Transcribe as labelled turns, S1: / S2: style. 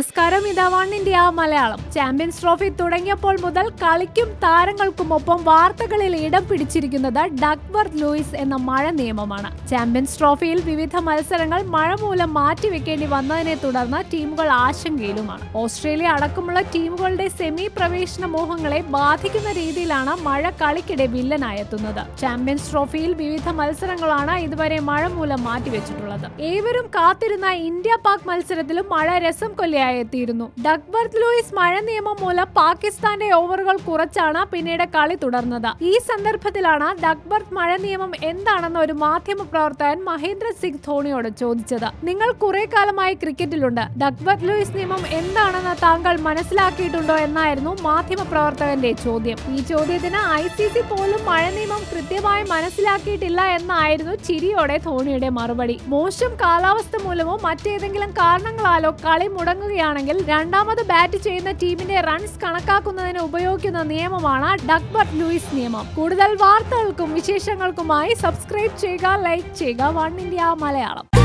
S1: നമസ്കാരം ഇതാ one India Malayalam champions trophy തുടങ്ങിയപ്പോൾ മുതൽ കളിക്കും താരങ്ങൾക്കുമൊപ്പം വാർത്തകളിൽ ഇടം പിടിച്ചിരിക്കുന്നത് ഡക്വർത്ത് ലൂയിസ് എന്ന മഴ നിയമമാണ് ചാമ്പ്യൻസ് ട്രോഫിയിൽ വിവിധ മത്സരങ്ങൾ മഴ മൂലം മാറ്റിവെക്കേണ്ടി വന്നതിനെ തുടർന്ന് ടീമുകൾ ആശങ്കയിലുമാണ് ഓസ്ട്രേലിയ അടക്കമുള്ള ടീമുകളുടെ സെമി പ്രവേശന മോഹങ്ങളെ ബാധിക്കുന്ന രീതിയിലാണ് മഴ കളിക്കിടെ വില്ലനായെത്തുന്നത് ചാമ്പ്യൻസ് ട്രോഫിയിൽ വിവിധ മത്സരങ്ങളാണ് ഇതുവരെ മഴ മൂലം മാറ്റിവെച്ചിട്ടുള്ളത് ഏവരും കാത്തിരുന്ന ഇന്ത്യ പാക് മത്സരത്തിലും മഴ രസം കൊല്ലയായി എത്തിയിരുന്നു ഡക്വർത്ത് ലൂയിസ് മഴ നിയമം മൂലം പാകിസ്ഥാന്റെ ഓവറുകൾ കുറച്ചാണ് പിന്നീട് കളി തുടർന്നത് ഈ സന്ദർഭത്തിലാണ് ഡക്വർത്ത് മഴ നിയമം എന്താണെന്ന് ഒരു മാധ്യമ പ്രവർത്തകൻ മഹേന്ദ്ര സിംഗ് ധോണിയോട് ചോദിച്ചത് നിങ്ങൾ കുറെ കാലമായി ക്രിക്കറ്റിലുണ്ട് ഡക്വർത്ത് ലൂയിസ് നിയമം എന്താണെന്ന് താങ്കൾ മനസ്സിലാക്കിയിട്ടുണ്ടോ എന്നായിരുന്നു മാധ്യമ പ്രവർത്തകന്റെ ചോദ്യം ഈ ചോദ്യത്തിന് ഐ സി സി പോലും മഴ നിയമം കൃത്യമായി മനസ്സിലാക്കിയിട്ടില്ല എന്നായിരുന്നു ചിരിയോടെ ധോണിയുടെ മറുപടി മോശം കാലാവസ്ഥ മൂലമോ മറ്റേതെങ്കിലും കാരണങ്ങളാലോ കളി മുടങ്ങുകയാണെങ്കിൽ രണ്ടാമത് ബാറ്റ് ചെയ്യുന്ന ടീമിന്റെ റൺസ് കണക്കാക്കുന്നതിന് ഉപയോഗിക്കുന്ന നിയമമാണ് ഡക്ബർട്ട് ലൂയിസ് നിയമം കൂടുതൽ വാർത്തകൾക്കും വിശേഷങ്ങൾക്കുമായി സബ്സ്ക്രൈബ് ചെയ്യുക ലൈക്ക് ചെയ്യുക വൺ ഇന്ത്യ മലയാളം